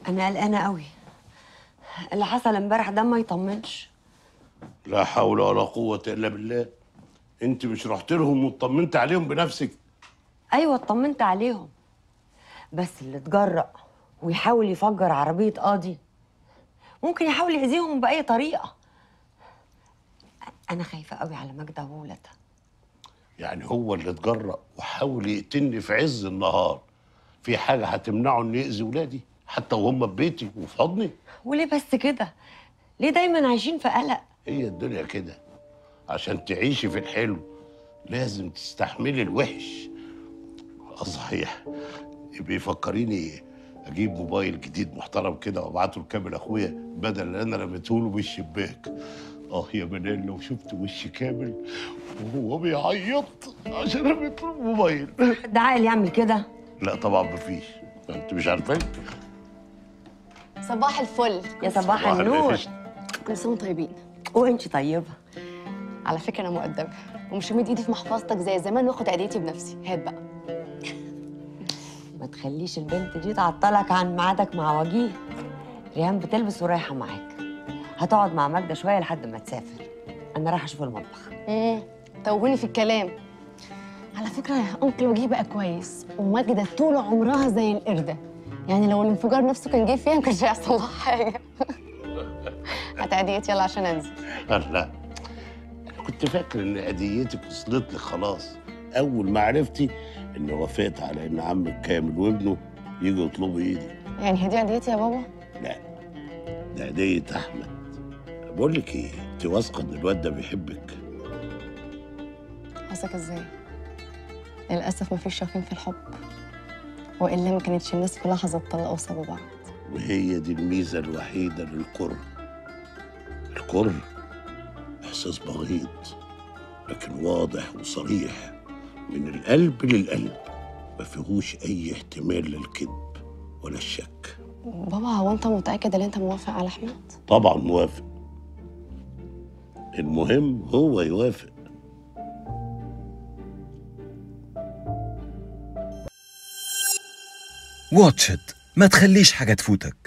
انا قلقانه قوي اللي حصل امبارح ده ما يطمنش لا حول ولا قوة إلا بالله أنت مش رحت لهم واطمنت عليهم بنفسك ايوه اطمنت عليهم بس اللي اتجرأ ويحاول يفجر عربيه قاضي ممكن يحاول يأذيهم بأي طريقه انا خايفه قوي على ماجده وولادها يعني هو اللي اتجرأ وحاول يقتلني في عز النهار في حاجة هتمنعه إنه يأذي ولادي حتى وهم في بيتي وفي حضني وليه بس كده ليه دايما عايشين في قلق هي الدنيا كده عشان تعيشي في الحلو لازم تستحملي الوحش آه صحيح بيفكريني اجيب موبايل جديد محترم كده وابعته لكامل اخويا بدل اللي انا رميته له بالشباك اه يا منال لو شفت وش كامل وهو بيعيط عشان رميت له الموبايل ده عاقل يعمل كده لا طبعا مفيش انت مش عارفين صباح الفل يا صباح صباح النور القشطة. كل سنه وانتم طيبين وانت طيبه على فكره انا مؤدبه ومش همد ايدي في محفظتك زي زمان واخد عيديتي بنفسي هات بقى ما تخليش البنت دي تعطلك عن ميعادك مع وجيه ريهام بتلبس ورايحه معاك هتقعد مع ماجده شويه لحد ما تسافر انا رايحه اشوف المطبخ امم توهوني في الكلام على فكره يا انكل وجيه بقى كويس وماجده طول عمرها زي القرده يعني لو الانفجار نفسه كان جه فيها ما كانش هيحصل لها حاجه هات عيديتي يلا عشان انزل لا انا كنت فاكر ان هديتك وصلت لك خلاص اول ما عرفتي ان وافقت على ان عمك كامل وابنه يجوا يطلبوا ايدي يعني هدي عيديتي يا بابا لا ده هديه احمد بقول لك ايه انت واثقه ان الواد ده بيحبك قصدك ازاي للاسف مفيش شاكين في الحب والا ما كانتش الناس في لحظه اتطلقوا وسابوا بعض وهي دي الميزه الوحيده للكره الكره احساس بغيض لكن واضح وصريح من القلب للقلب ما فيهوش اي احتمال للكذب ولا الشك بابا هو انت متاكد ان انت موافق على احمد طبعا موافق المهم هو يوافق واتش إت ما تخليش حاجة تفوتك